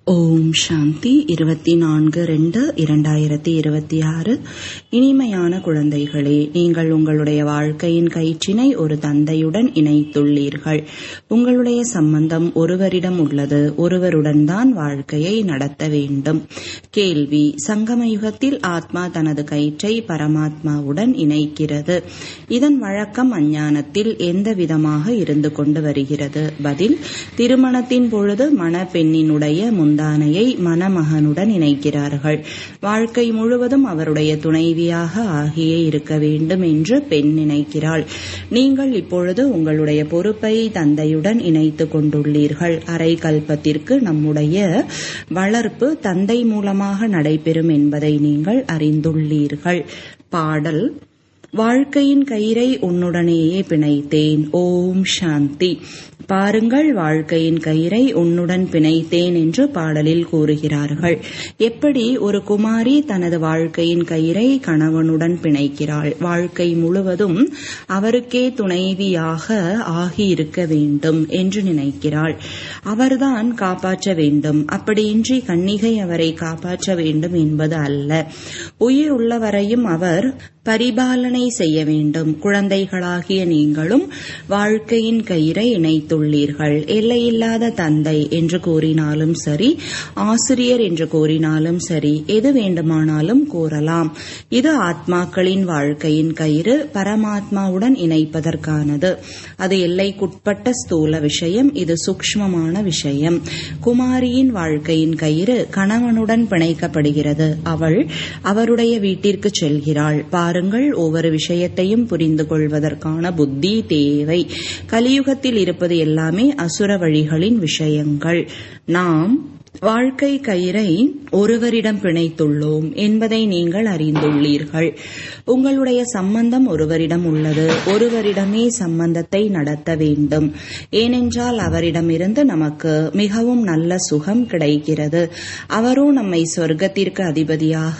ஓம் சாந்தி இருபத்தி நான்கு ரெண்டு இரண்டாயிரத்தி இருபத்தி ஆறு இனிமையான குழந்தைகளே நீங்கள் உங்களுடைய வாழ்க்கையின் கயிற்றினை ஒரு தந்தையுடன் இணைத்துள்ளீர்கள் உங்களுடைய சம்பந்தம் ஒருவரிடம் உள்ளது ஒருவருடன் தான் வாழ்க்கையை நடத்த வேண்டும் கேள்வி சங்கம யுகத்தில் ஆத்மா தனது கயிற்றை பரமாத்மாவுடன் இணைக்கிறது இதன் வழக்கம் அஞ்ஞானத்தில் எந்த விதமாக இருந்து கொண்டு வருகிறது பதில் திருமணத்தின் பொழுது மணப்பெண்ணினுடைய முந்தானையை மணமகனுடன் இணைக்கிறார்கள் வாழ்க்கை முழுவதும் அவருடைய துணைவியாக ஆகியே இருக்க வேண்டும் என்று பெண் நினைக்கிறாள் நீங்கள் இப்பொழுது உங்களுடைய பொறுப்பை தந்தையுடன் இணைத்துக் கொண்டுள்ளீர்கள் அரை கல்பத்திற்கு நம்முடைய வளர்ப்பு தந்தை மூலமாக நடைபெறும் என்பதை நீங்கள் அறிந்துள்ளீர்கள் பாடல் வாழ்க்கையின் கயிறை உன்னுடனேயே பிணைத்தேன் ஓம் சாந்தி பாருங்கள் வாழ்க்கையின் கயிறை உன்னுடன் பிணைத்தேன் என்று பாடலில் கூறுகிறார்கள் எப்படி ஒரு குமாரி தனது வாழ்க்கையின் கயிறை கணவனுடன் பிணைக்கிறாள் வாழ்க்கை முழுவதும் அவருக்கே துணைவியாக ஆகியிருக்க வேண்டும் என்று நினைக்கிறாள் அவர்தான் காப்பாற்ற வேண்டும் அப்படியின்றி கன்னிகை அவரை காப்பாற்ற வேண்டும் என்பது அல்ல உயிர் உள்ளவரையும் அவர் பரிபாலனை செய்ய வேண்டும் குழந்தைகளாகிய நீங்களும் வாழ்க்கையின் கயிறை இணைத்துள்ளீர்கள் எல்லையில்லாத தந்தை என்று கூறினாலும் சரி ஆசிரியர் என்று கூறினாலும் சரி எது வேண்டுமானாலும் கூறலாம் இது ஆத்மாக்களின் வாழ்க்கையின் கயிறு பரமாத்மாவுடன் இணைப்பதற்கானது அது எல்லைக்குட்பட்ட ஸ்தூல விஷயம் இது சூக்ஷ்மமான விஷயம் குமாரியின் வாழ்க்கையின் கயிறு கணவனுடன் பிணைக்கப்படுகிறது அவள் அவருடைய வீட்டிற்கு செல்கிறாள் பாருங்கள் ஒவ்வொரு விஷயத்தையும் புரிந்து கொள்வதற்கான புத்தி தேவை கலியுகத்தில் இருப்பது எல்லாமே அசுர வழிகளின் விஷயங்கள் நாம் வாழ்க்கை கயிறை ஒருவரிடம் பிணைத்துள்ளோம் என்பதை நீங்கள் அறிந்துள்ளீர்கள் உங்களுடைய சம்பந்தம் ஒருவரிடம் உள்ளது ஒருவரிடமே சம்பந்தத்தை நடத்த வேண்டும் ஏனென்றால் அவரிடமிருந்து நமக்கு மிகவும் நல்ல சுகம் கிடைக்கிறது அவரோ நம்மை சொர்க்கத்திற்கு அதிபதியாக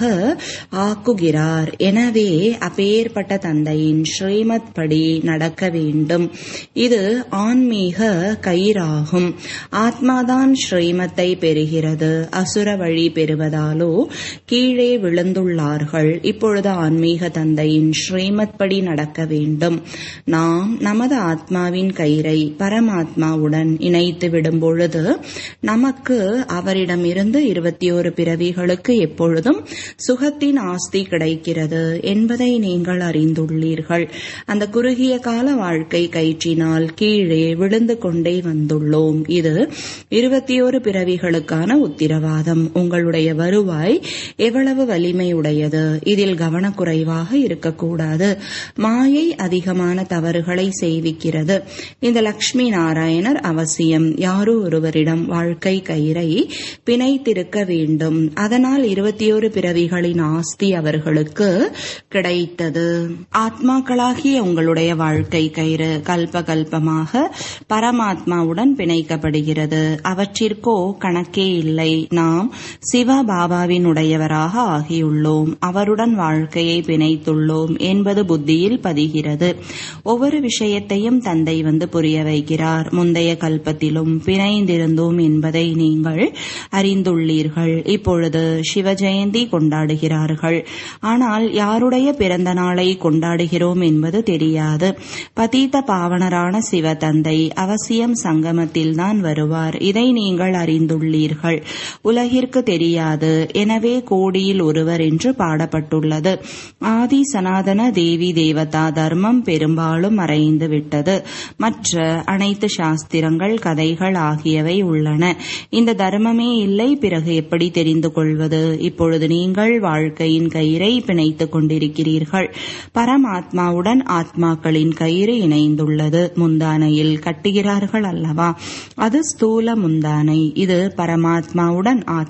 ஆக்குகிறார் எனவே அப்பேற்பட்ட தந்தையின் ஸ்ரீமத் படி நடக்க வேண்டும் இது ஆன்மீக கயிறாகும் ஆத்மாதான் ஸ்ரீமத்தை பெறுகிறது அசுர வழி பெறுவதாலோ கீழே விழுந்துள்ளார்கள் இப்பொழுது ஆன்மீக தந்தையின் ஸ்ரீமத் படி நடக்க வேண்டும் நாம் நமது ஆத்மாவின் கயிறை பரமாத்மாவுடன் இணைத்து விடும் பொழுது நமக்கு அவரிடமிருந்து இருபத்தி ஒரு பிறவிகளுக்கு எப்பொழுதும் சுகத்தின் ஆஸ்தி கிடைக்கிறது என்பதை நீங்கள் அறிந்துள்ளீர்கள் அந்த குறுகிய கால வாழ்க்கை கயிற்றினால் கீழே விழுந்து கொண்டே வந்துள்ளோம் இது இருபத்தி ஒரு பிறவிகளுக்கான உத்திரவாதம் உங்களுடைய வருவாய் எவ்வளவு வலிமையுடையது இதில் கவனக்குறைவாக இருக்கக்கூடாது மாயை அதிகமான தவறுகளை செய்விக்கிறது இந்த லக்ஷ்மி நாராயணர் அவசியம் யாரோ ஒருவரிடம் வாழ்க்கை கயிறை பிணைத்திருக்க வேண்டும் அதனால் இருபத்தி ஒரு பிறவிகளின் ஆஸ்தி அவர்களுக்கு கிடைத்தது ஆத்மாக்களாகிய உங்களுடைய வாழ்க்கை கயிறு கல்ப கல்பமாக பரமாத்மாவுடன் பிணைக்கப்படுகிறது அவற்றிற்கோ கணக்கே இல்லை நாம் சிவ பாபாவின் உடையவராக ஆகியுள்ளோம் அவருடன் வாழ்க்கையை பிணைத்துள்ளோம் என்பது புத்தியில் பதிகிறது ஒவ்வொரு விஷயத்தையும் தந்தை வந்து புரிய வைக்கிறார் முந்தைய கல்பத்திலும் பிணைந்திருந்தோம் என்பதை நீங்கள் அறிந்துள்ளீர்கள் இப்பொழுது சிவ ஜெயந்தி கொண்டாடுகிறார்கள் ஆனால் யாருடைய பிறந்த நாளை கொண்டாடுகிறோம் என்பது தெரியாது பதீத பாவனரான சிவ தந்தை அவசியம் சங்கமத்தில் தான் வருவார் இதை நீங்கள் அறிந்துள்ளீர்கள் உலகிற்கு தெரியாது எனவே கோடியில் ஒருவர் என்று பாடப்பட்டுள்ளது ஆதி சனாதன தேவி தேவதா தர்மம் பெரும்பாலும் மறைந்து விட்டது மற்ற அனைத்து சாஸ்திரங்கள் கதைகள் ஆகியவை உள்ளன இந்த தர்மமே இல்லை பிறகு எப்படி தெரிந்து கொள்வது இப்பொழுது நீங்கள் வாழ்க்கையின் கயிறை பிணைத்துக் கொண்டிருக்கிறீர்கள் பரமாத்மாவுடன் ஆத்மாக்களின் கயிறு இணைந்துள்ளது முந்தானையில் கட்டுகிறார்கள் அல்லவா அது ஸ்தூல முந்தானை இது பரமாத்மாவுடன் ஆத்மாக்களின்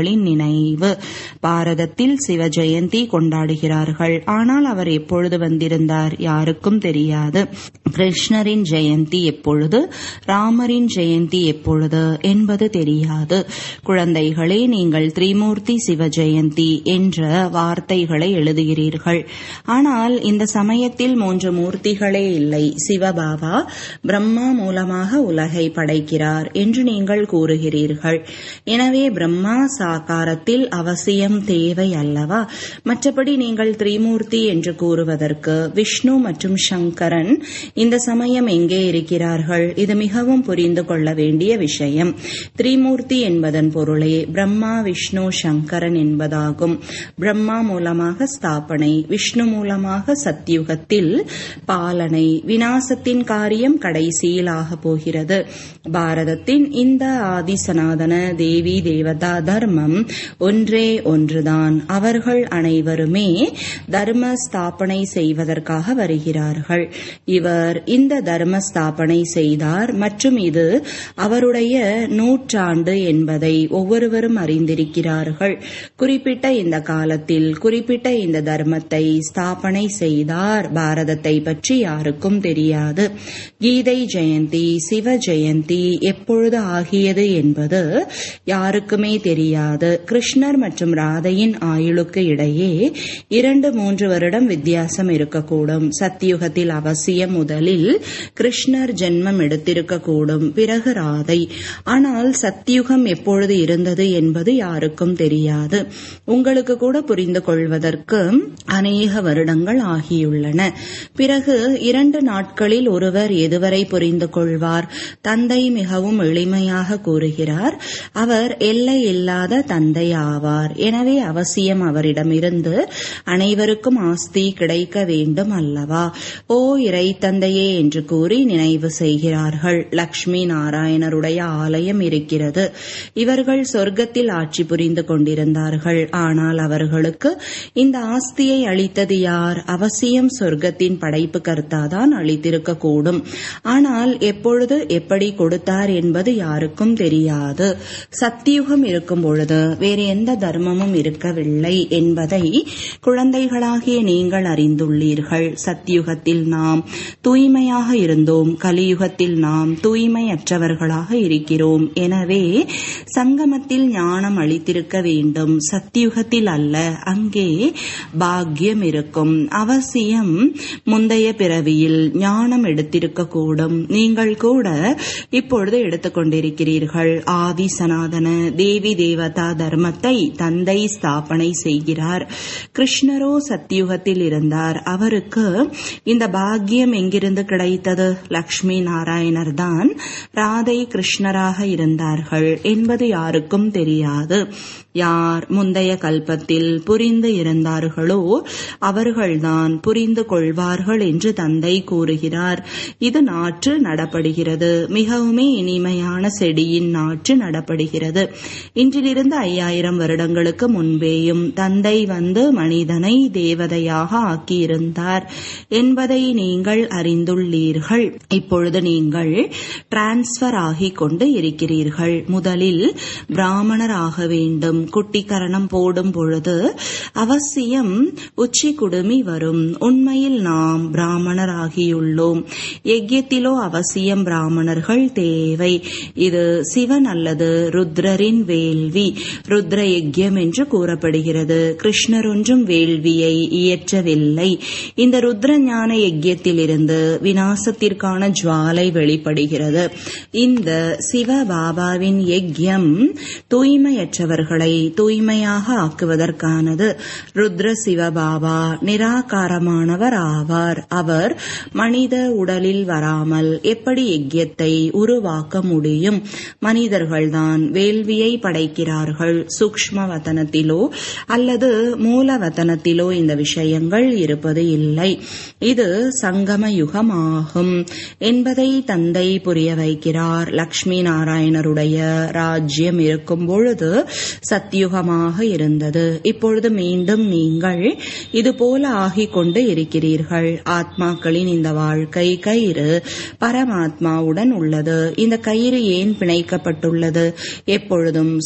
குழந்தைகளின் நினைவு பாரதத்தில் சிவ ஜெயந்தி கொண்டாடுகிறார்கள் ஆனால் அவர் எப்பொழுது வந்திருந்தார் யாருக்கும் தெரியாது கிருஷ்ணரின் ஜெயந்தி எப்பொழுது ராமரின் ஜெயந்தி எப்பொழுது என்பது தெரியாது குழந்தைகளே நீங்கள் திரிமூர்த்தி சிவ ஜெயந்தி என்ற வார்த்தைகளை எழுதுகிறீர்கள் ஆனால் இந்த சமயத்தில் மூன்று மூர்த்திகளே இல்லை சிவபாபா பிரம்மா மூலமாக உலகை படைக்கிறார் என்று நீங்கள் கூறுகிறீர்கள் எனவே பிரம்மா சாகாரத்தில் அவசியம் தேவை அல்லவா மற்றபடி நீங்கள் திரிமூர்த்தி என்று கூறுவதற்கு விஷ்ணு மற்றும் சங்கரன் இந்த சமயம் எங்கே இருக்கிறார்கள் இது மிகவும் புரிந்து கொள்ள வேண்டிய விஷயம் திரிமூர்த்தி என்பதன் பொருளே பிரம்மா விஷ்ணு சங்கரன் என்பதாகும் பிரம்மா மூலமாக ஸ்தாபனை விஷ்ணு மூலமாக சத்யுகத்தில் பாலனை வினாசத்தின் காரியம் கடைசியில் ஆக போகிறது பாரதத்தின் இந்த ஆதி சனாதன தேவி தேவதா தர்மம் ஒன்றே ஒன்றுதான் அவர்கள் அனைவருமே தர்ம ஸ்தாபனை செய்வதற்காக வருகிறார்கள் இவர் இந்த தர்ம ஸ்தாபனை செய்தார் மற்றும் இது அவருடைய நூற்றாண்டு என்பதை ஒவ்வொருவரும் அறிந்திருக்கிறார்கள் குறிப்பிட்ட இந்த காலத்தில் குறிப்பிட்ட இந்த தர்மத்தை ஸ்தாபனை செய்தார் பாரதத்தை பற்றி யாருக்கும் தெரியாது கீதை ஜெயந்தி சிவ ஜெயந்தி எப்பொழுது ஆகியது என்பது யாருக்குமே தெரியாது கிருஷ்ணர் மற்றும் ராதையின் ஆயுளுக்கு இடையே இரண்டு மூன்று வருடம் வித்தியாசம் இருக்கக்கூடும் சத்தியுகத்தில் அவசியம் முதலில் கிருஷ்ணர் ஜென்மம் எடுத்திருக்கக்கூடும் பிறகு ராதை ஆனால் சத்தியுகம் எப்பொழுது இருந்தது என்பது யாருக்கும் தெரியாது உங்களுக்கு கூட புரிந்து கொள்வதற்கு அநேக வருடங்கள் ஆகியுள்ளன பிறகு இரண்டு நாட்களில் ஒருவர் எதுவரை புரிந்து கொள்வார் தந்தை மிகவும் எளிமையாக கூறுகிறார் அவர் எல்லை இல்லாத தந்தை ஆவார் எனவே அவசியம் அவரிடமிருந்து அனைவருக்கும் ஆஸ்தி கிடைக்க வேண்டும் அல்லவா ஓ இறை தந்தையே என்று கூறி நினைவு செய்கிறார்கள் லக்ஷ்மி நாராயணருடைய ஆலயம் இருக்கிறது இவர்கள் சொர்க்கத்தில் ஆட்சி புரிந்து கொண்டிருந்தார்கள் ஆனால் அவர்களுக்கு இந்த ஆஸ்தியை அளித்தது யார் அவசியம் சொர்க்கத்தின் படைப்பு கர்த்தாதான் அளித்திருக்க கூடும் ஆனால் எப்பொழுது எப்படி கொடுத்தார் என்பது யாருக்கும் தெரியாது சத்தியுகம் இருக்கும் பொழுது வேறு எந்த தர்மமும் இருக்கவில்லை என்பதை குழந்தைகளாகிய நீங்கள் அறிந்துள்ளீர்கள் சத்தியுகத்தில் நாம் தூய்மையாக இருந்தோம் கலியுகத்தில் நாம் தூய்மையற்றவர்களாக இருக்கிறோம் எனவே சங்கமத்தில் ஞானம் அளித்திருக்க வேண்டும் சத்தியுகத்தில் அல்ல அங்கே பாக்கியம் இருக்கும் அவசியம் முந்தைய பிறவியில் ஞானம் எடுத்திருக்க கூடும் நீங்கள் கூட இப்பொழுது எடுத்துக்கொண்டிருக்கிறீர்கள் ஆதி சனாதன தேவி தேவதா தர்மத்தை தந்தை ஸ்தாபனை செய்கிறார் கிருஷ்ணரோ சத்தியுகத்தில் இருந்தார் அவருக்கு இந்த பாக்கியம் எங்கிருந்து கிடைத்தது லக்ஷ்மி நாராயணர் தான் ராதை கிருஷ்ணராக இருந்தார்கள் என்பது யாருக்கும் தெரியாது யார் முந்தைய கல்பத்தில் புரிந்து இருந்தார்களோ அவர்கள்தான் புரிந்து கொள்வார்கள் என்று தந்தை கூறுகிறார் இது நாற்று நடப்படுகிறது மிகவுமே இனிமையான செடியின் நாற்று நடப்படுகிறது இன்றிலிருந்து ஐயாயிரம் வருடங்களுக்கு முன்பேயும் தந்தை வந்து மனிதனை தேவதையாக ஆக்கியிருந்தார் என்பதை நீங்கள் அறிந்துள்ளீர்கள் இப்பொழுது நீங்கள் டிரான்ஸ்பர் ஆகிக் கொண்டு இருக்கிறீர்கள் முதலில் பிராமணர் ஆக வேண்டும் குட்டிக்கரணம் போடும் பொழுது அவசியம் உச்சி குடுமி வரும் உண்மையில் நாம் பிராமணர் ஆகியுள்ளோம் யஜ்யத்திலோ அவசியம் பிராமணர்கள் தேவை இது சிவன் அல்லது ருத்ரரின் வேள்வி ருத்ர யஜ்யம் என்று கூறப்படுகிறது கிருஷ்ணர் ஒன்றும் வேள்வியை இயற்றவில்லை இந்த ருத்ர ஞான யஜ்யத்திலிருந்து வினாசத்திற்கான ஜுவாலை வெளிப்படுகிறது இந்த சிவ பாபாவின் யஜ்யம் தூய்மையற்றவர்களை தூய்மையாக ஆக்குவதற்கானது ருத்ர சிவபாபா நிராகாரமானவர் ஆவார் அவர் மனித உடலில் வராமல் எப்படி யஜ்யத்தை உருவாக்க முடியும் மனிதர்கள்தான் வேள்வியை படைக்கிறார்கள் சூக்ஷ்ம வதனத்திலோ அல்லது மூல வதனத்திலோ இந்த விஷயங்கள் இருப்பது இல்லை இது சங்கம யுகமாகும் என்பதை தந்தை புரிய வைக்கிறார் லக்ஷ்மி நாராயணருடைய ராஜ்யம் இருக்கும் பொழுது சத்தியுகமாக இருந்தது இப்பொழுது மீண்டும் நீங்கள் இது போல ஆகிக் கொண்டு இருக்கிறீர்கள் ஆத்மாக்களின் இந்த வாழ்க்கை கயிறு பரமாத்மாவுடன் உள்ளது இந்த கயிறு ஏன் பிணைக்கப்பட்டுள்ளது எப்பொழுதும் சுகத்தின்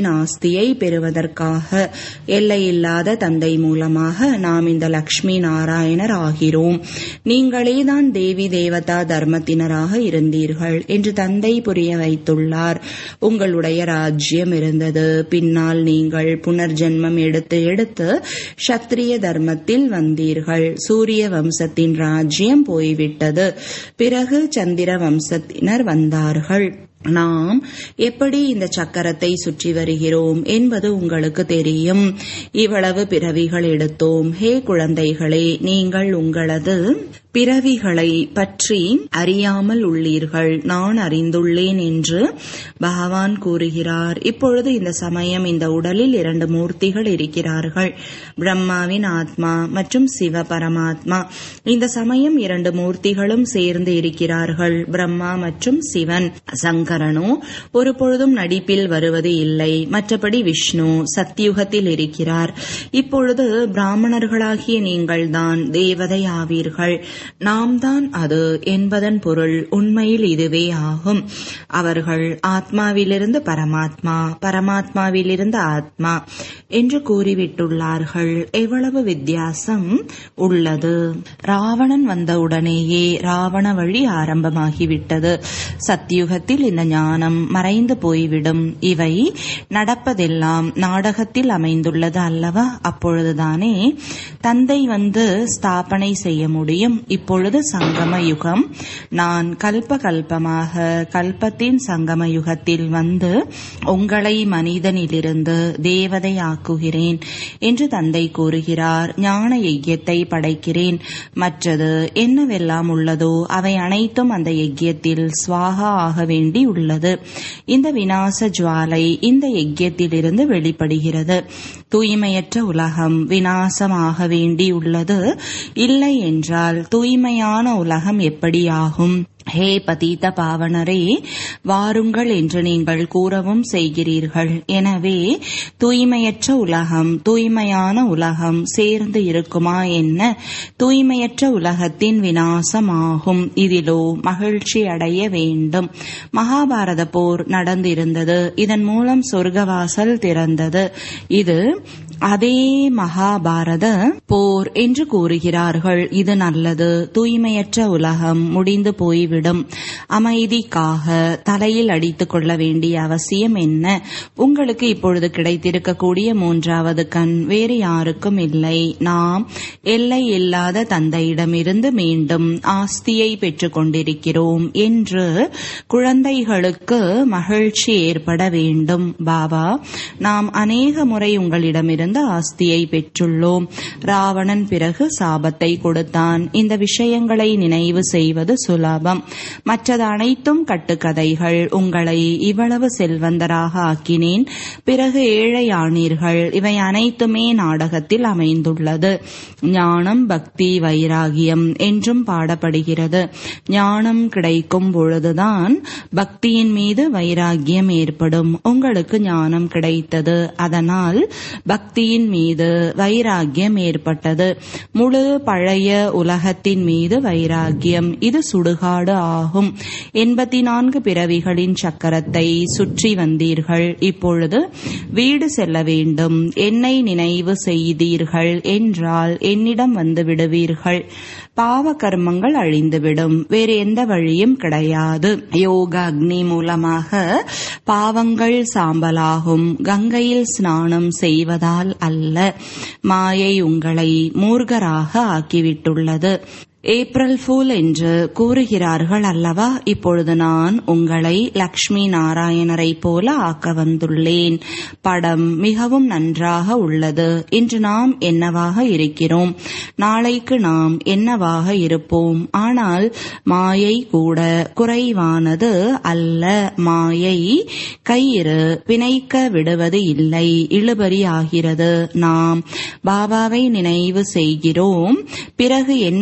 உலகத்தின் ஆஸ்தியை பெறுவதற்காக எல்லையில்லாத தந்தை மூலமாக நாம் இந்த லக்ஷ்மி நாராயணர் ஆகிறோம் நீங்களேதான் தேவி தேவதா தர்மத்தினராக இருந்தீர்கள் என்று தந்தை புரிய வைத்துள்ளார் உங்களுடைய ராஜ்யம் இருந்தது பின்னால் நீங்கள் புனர்ஜென்மம் எடுத்து எடுத்து சத்திரிய தர்மத்தில் வந்தீர்கள் சூரிய வம்சத்தின் ராஜ்யம் போய்விட்டது பிறகு சந்திர வம்சத்தினர் வந்தார்கள் நாம் எப்படி இந்த சக்கரத்தை சுற்றி வருகிறோம் என்பது உங்களுக்கு தெரியும் இவ்வளவு பிறவிகள் எடுத்தோம் ஹே குழந்தைகளே நீங்கள் உங்களது பிறவிகளை பற்றி அறியாமல் உள்ளீர்கள் நான் அறிந்துள்ளேன் என்று பகவான் கூறுகிறார் இப்பொழுது இந்த சமயம் இந்த உடலில் இரண்டு மூர்த்திகள் இருக்கிறார்கள் பிரம்மாவின் ஆத்மா மற்றும் சிவ பரமாத்மா இந்த சமயம் இரண்டு மூர்த்திகளும் சேர்ந்து இருக்கிறார்கள் பிரம்மா மற்றும் சிவன் சங்கரனோ ஒரு பொழுதும் நடிப்பில் வருவது இல்லை மற்றபடி விஷ்ணு சத்தியுகத்தில் இருக்கிறார் இப்பொழுது பிராமணர்களாகிய நீங்கள்தான் தேவதை ஆவீர்கள் நாம் தான் அது என்பதன் பொருள் உண்மையில் இதுவே ஆகும் அவர்கள் ஆத்மாவிலிருந்து பரமாத்மா பரமாத்மாவிலிருந்து ஆத்மா என்று கூறிவிட்டுள்ளார்கள் எவ்வளவு வித்தியாசம் உள்ளது ராவணன் வந்தவுடனேயே ராவண வழி ஆரம்பமாகிவிட்டது சத்தியுகத்தில் இந்த ஞானம் மறைந்து போய்விடும் இவை நடப்பதெல்லாம் நாடகத்தில் அமைந்துள்ளது அல்லவா அப்பொழுதுதானே தந்தை வந்து ஸ்தாபனை செய்ய முடியும் இப்பொழுது சங்கம யுகம் நான் கல்ப கல்பமாக கல்பத்தின் சங்கம யுகத்தில் வந்து உங்களை மனிதனிலிருந்து தேவதை ஆக்குகிறேன் என்று தந்தை கூறுகிறார் ஞான யஜ்யத்தை படைக்கிறேன் மற்றது என்னவெல்லாம் உள்ளதோ அவை அனைத்தும் அந்த யஜ்யத்தில் ஸ்வாகா ஆக வேண்டி உள்ளது இந்த விநாச ஜுவாலை இந்த யஜ்யத்திலிருந்து வெளிப்படுகிறது தூய்மையற்ற உலகம் விநாசமாக வேண்டி உள்ளது இல்லை என்றால் தூய்மையான உலகம் எப்படி ஆகும் ஹே பதீத பாவனரே வாருங்கள் என்று நீங்கள் கூறவும் செய்கிறீர்கள் எனவே தூய்மையற்ற உலகம் தூய்மையான உலகம் சேர்ந்து இருக்குமா என்ன தூய்மையற்ற உலகத்தின் வினாசமாகும் இதிலோ மகிழ்ச்சி அடைய வேண்டும் மகாபாரத போர் நடந்திருந்தது இதன் மூலம் சொர்க்கவாசல் திறந்தது இது அதே மகாபாரத போர் என்று கூறுகிறார்கள் இது நல்லது தூய்மையற்ற உலகம் முடிந்து போய்விடும் அமைதிக்காக தலையில் அடித்துக் கொள்ள வேண்டிய அவசியம் என்ன உங்களுக்கு இப்பொழுது கிடைத்திருக்கக்கூடிய மூன்றாவது கண் வேறு யாருக்கும் இல்லை நாம் எல்லை இல்லாத தந்தையிடமிருந்து மீண்டும் ஆஸ்தியை பெற்றுக் கொண்டிருக்கிறோம் என்று குழந்தைகளுக்கு மகிழ்ச்சி ஏற்பட வேண்டும் பாபா நாம் அநேக முறை உங்களிடமிருந்து ஆஸ்தியை பெற்றுள்ளோம் ராவணன் பிறகு சாபத்தை கொடுத்தான் இந்த விஷயங்களை நினைவு செய்வது சுலபம் மற்றது அனைத்தும் கட்டுக்கதைகள் உங்களை இவ்வளவு செல்வந்தராக ஆக்கினேன் பிறகு ஏழை ஆனீர்கள் இவை அனைத்துமே நாடகத்தில் அமைந்துள்ளது ஞானம் பக்தி வைராகியம் என்றும் பாடப்படுகிறது ஞானம் கிடைக்கும் பொழுதுதான் பக்தியின் மீது வைராகியம் ஏற்படும் உங்களுக்கு ஞானம் கிடைத்தது அதனால் பக்தியின் மீது வைராகியம் ஏற்பட்டது முழு பழைய உலகத்தின் மீது வைராகியம் இது சுடுகாடு ஆகும் எண்பத்தி நான்கு பிறவிகளின் சக்கரத்தை சுற்றி வந்தீர்கள் இப்பொழுது வீடு செல்ல வேண்டும் என்னை நினைவு செய்தீர்கள் என்றால் என்னிடம் வந்து விடுவீர்கள் பாவ கர்மங்கள் அழிந்துவிடும் வேறு எந்த வழியும் கிடையாது யோக அக்னி மூலமாக பாவங்கள் சாம்பலாகும் கங்கையில் ஸ்நானம் செய்வதால் அல்ல மாயை உங்களை மூர்கராக ஆக்கிவிட்டுள்ளது ஏப்ரல் ஃபூல் என்று கூறுகிறார்கள் அல்லவா இப்பொழுது நான் உங்களை லக்ஷ்மி நாராயணரை போல ஆக்க வந்துள்ளேன் படம் மிகவும் நன்றாக உள்ளது இன்று நாம் என்னவாக இருக்கிறோம் நாளைக்கு நாம் என்னவாக இருப்போம் ஆனால் மாயை கூட குறைவானது அல்ல மாயை கயிறு பிணைக்க விடுவது இல்லை இழுபறி ஆகிறது நாம் பாபாவை நினைவு செய்கிறோம் பிறகு என்ன ஆகிறது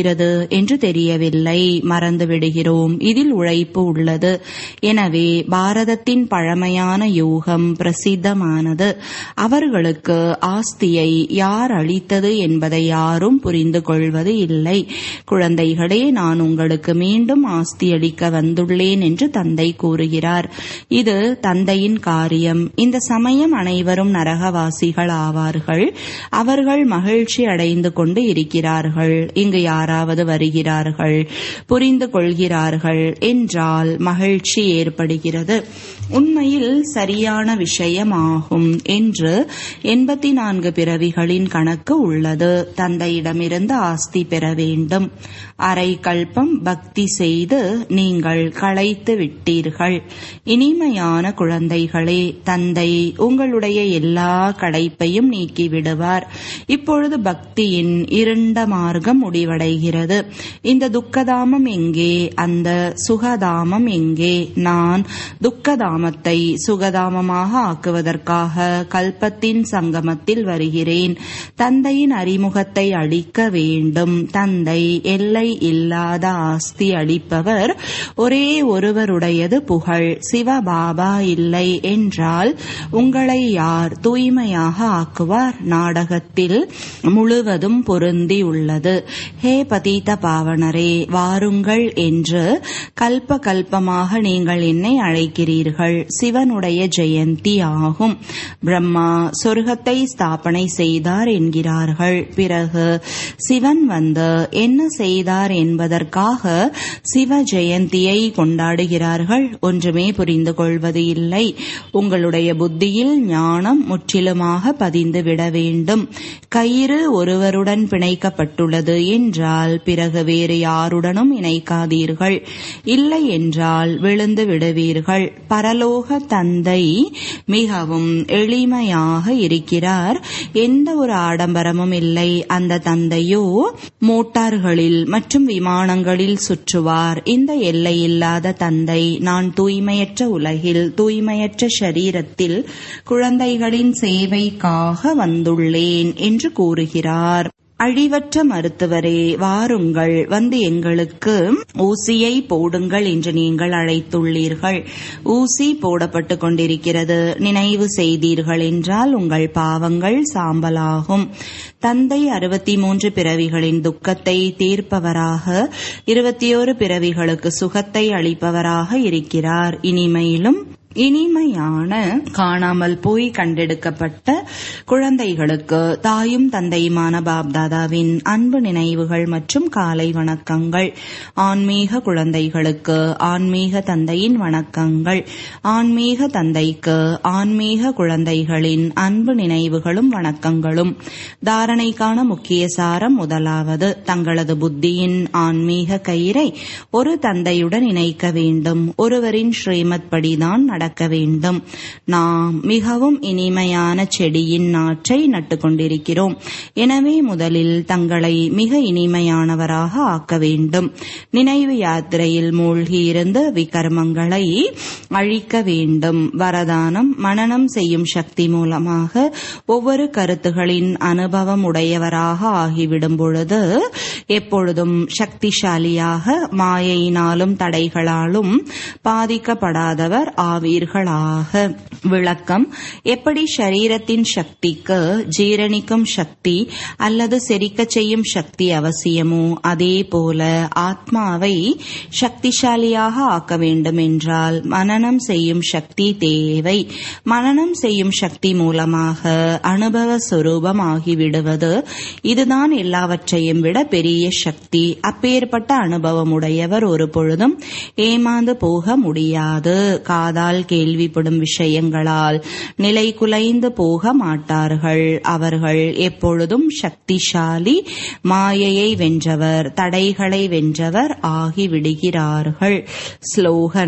இருக்கிறது என்று தெரியவில்லை மறந்து விடுகிறோம் இதில் உழைப்பு உள்ளது எனவே பாரதத்தின் பழமையான யூகம் பிரசித்தமானது அவர்களுக்கு ஆஸ்தியை யார் அளித்தது என்பதை யாரும் புரிந்து கொள்வது இல்லை குழந்தைகளே நான் உங்களுக்கு மீண்டும் ஆஸ்தி அளிக்க வந்துள்ளேன் என்று தந்தை கூறுகிறார் இது தந்தையின் காரியம் இந்த சமயம் அனைவரும் நரகவாசிகள் ஆவார்கள் அவர்கள் மகிழ்ச்சி அடைந்து கொண்டு இருக்கிறார்கள் இங்கு யாராவது வருகிறார்கள் புரிந்து கொள்கிறார்கள் என்றால் மகிழ்ச்சி ஏற்படுகிறது உண்மையில் சரியான விஷயமாகும் என்று எண்பத்தி நான்கு பிறவிகளின் கணக்கு உள்ளது தந்தையிடமிருந்து ஆஸ்தி பெற வேண்டும் அரை கல்பம் பக்தி செய்து நீங்கள் களைத்து விட்டீர்கள் இனிமையான குழந்தைகளே தந்தை உங்களுடைய எல்லா கடைப்பையும் நீக்கி விடுவார் இப்பொழுது பக்தியின் இருண்ட மார்க்கம் முடிவடைகிறது இந்த துக்கதாமம் எங்கே அந்த சுகதாமம் எங்கே நான் துக்கதாமத்தை சுகதாமமாக ஆக்குவதற்காக கல்பத்தின் சங்கமத்தில் வருகிறேன் தந்தையின் அறிமுகத்தை அளிக்க வேண்டும் தந்தை எல்லை இல்லாத ஆஸ்தி அளிப்பவர் ஒரே ஒருவருடையது புகழ் சிவபாபா இல்லை என்றால் உங்களை யார் தூய்மையாக ஆக்குவார் நாடகத்தில் முழுவதும் பொருந்தி உள்ளது ஹே பதீத பாவனரே வாருங்கள் என்று கல்ப கல்பமாக நீங்கள் என்னை அழைக்கிறீர்கள் சிவனுடைய ஜெயந்தி ஆகும் பிரம்மா சொர்க்கத்தை ஸ்தாபனை செய்தார் என்கிறார்கள் பிறகு சிவன் வந்து என்ன செய்தார் என்பதற்காக சிவ ஜெயந்தியை கொண்டாடுகிறார்கள் ஒன்றுமே புரிந்து கொள்வது இல்லை உங்களுடைய புத்தியில் ஞானம் முற்றிலுமாக பதிந்து விட வேண்டும் கயிறு ஒருவருடன் பிணைக்கப்பட்டுள்ளது என்றால் பிறகு வேறு யாருடனும் இணைக்காதீர்கள் இல்லை என்றால் விழுந்து விடுவீர்கள் பரலோக தந்தை மிகவும் எளிமையாக இருக்கிறார் எந்த ஒரு ஆடம்பரமும் இல்லை அந்த தந்தையோ மோட்டார்களில் மற்றும் விமானங்களில் சுற்றுவார் இந்த எல்லையில்லாத தந்தை நான் தூய்மையற்ற உலகில் தூய்மையற்ற சரீரத்தில் குழந்தைகளின் சேவைக்காக வந்துள்ளேன் என்று கூறுகிறார் அழிவற்ற மருத்துவரே வாருங்கள் வந்து எங்களுக்கு ஊசியை போடுங்கள் என்று நீங்கள் அழைத்துள்ளீர்கள் ஊசி போடப்பட்டு கொண்டிருக்கிறது நினைவு செய்தீர்கள் என்றால் உங்கள் பாவங்கள் சாம்பலாகும் தந்தை அறுபத்தி மூன்று பிறவிகளின் துக்கத்தை தீர்ப்பவராக இருபத்தியோரு பிறவிகளுக்கு சுகத்தை அளிப்பவராக இருக்கிறார் இனிமையிலும் இனிமையான காணாமல் போய் கண்டெடுக்கப்பட்ட குழந்தைகளுக்கு தாயும் தந்தையுமான பாப்தாதாவின் அன்பு நினைவுகள் மற்றும் காலை வணக்கங்கள் ஆன்மீக குழந்தைகளுக்கு ஆன்மீக தந்தையின் வணக்கங்கள் ஆன்மீக தந்தைக்கு ஆன்மீக குழந்தைகளின் அன்பு நினைவுகளும் வணக்கங்களும் தாரணைக்கான முக்கிய சாரம் முதலாவது தங்களது புத்தியின் ஆன்மீக கயிறை ஒரு தந்தையுடன் இணைக்க வேண்டும் ஒருவரின் ஸ்ரீமத் படிதான் நடக்க வேண்டும் நாம் மிகவும் இனிமையான செடியின் நாற்றை நட்டு கொண்டிருக்கிறோம் எனவே முதலில் தங்களை மிக இனிமையானவராக ஆக்க வேண்டும் நினைவு யாத்திரையில் மூழ்கியிருந்து விகர்மங்களை அழிக்க வேண்டும் வரதானம் மனனம் செய்யும் சக்தி மூலமாக ஒவ்வொரு கருத்துகளின் அனுபவம் உடையவராக ஆகிவிடும் பொழுது எப்பொழுதும் சக்திசாலியாக மாயையினாலும் தடைகளாலும் பாதிக்கப்படாதவர் ஆவீர்களாக விளக்கம் எப்படி சரீரத்தின் சக்திக்கு ஜீரணிக்கும் சக்தி அல்லது செரிக்கச் செய்யும் சக்தி அவசியமோ அதே போல ஆத்மாவை சக்திசாலியாக ஆக்க வேண்டும் என்றால் மனனம் செய்யும் சக்தி தேவை மனனம் செய்யும் சக்தி மூலமாக அனுபவ சுரூபம் ஆகிவிடுவது இதுதான் எல்லாவற்றையும் விட பெரிய சக்தி அப்பேற்பட்ட அனுபவம் உடையவர் ஒரு பொழுதும் ஏமாந்து போக முடியாது காதால் கேள்விப்படும் விஷயங்களால் நிலை குலைந்து போக மாட்டார்கள் அவர்கள் எப்பொழுதும் சக்திசாலி மாயையை வென்றவர் தடைகளை வென்றவர் ஆகிவிடுகிறார்கள் ஸ்லோகன்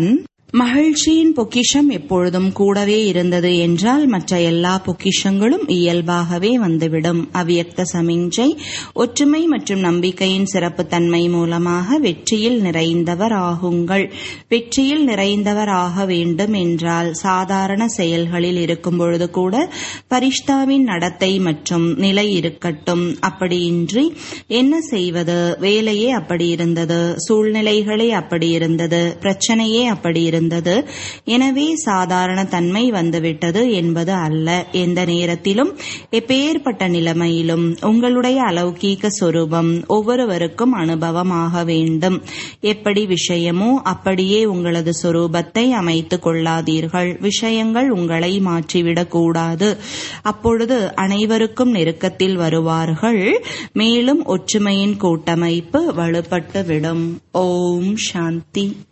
மகிழ்ச்சியின் பொக்கிஷம் எப்பொழுதும் கூடவே இருந்தது என்றால் மற்ற எல்லா பொக்கிஷங்களும் இயல்பாகவே வந்துவிடும் அவ்வியக்த சமிஞ்சை ஒற்றுமை மற்றும் நம்பிக்கையின் சிறப்புத்தன்மை மூலமாக வெற்றியில் நிறைந்தவர் ஆகுங்கள் வெற்றியில் நிறைந்தவர் ஆக வேண்டும் என்றால் சாதாரண செயல்களில் இருக்கும் பொழுது கூட பரிஷ்தாவின் நடத்தை மற்றும் நிலை இருக்கட்டும் அப்படியின்றி என்ன செய்வது வேலையே அப்படி இருந்தது சூழ்நிலைகளே அப்படி இருந்தது பிரச்சனையே அப்படி இருந்தது இருந்தது எனவே சாதாரண தன்மை வந்துவிட்டது என்பது அல்ல எந்த நேரத்திலும் எப்பேற்பட்ட நிலைமையிலும் உங்களுடைய அலௌகீக சொரூபம் ஒவ்வொருவருக்கும் அனுபவமாக வேண்டும் எப்படி விஷயமோ அப்படியே உங்களது சொரூபத்தை அமைத்துக் கொள்ளாதீர்கள் விஷயங்கள் உங்களை மாற்றிவிடக் கூடாது அப்பொழுது அனைவருக்கும் நெருக்கத்தில் வருவார்கள் மேலும் ஒற்றுமையின் கூட்டமைப்பு வலுப்பட்டுவிடும் ஓம் சாந்தி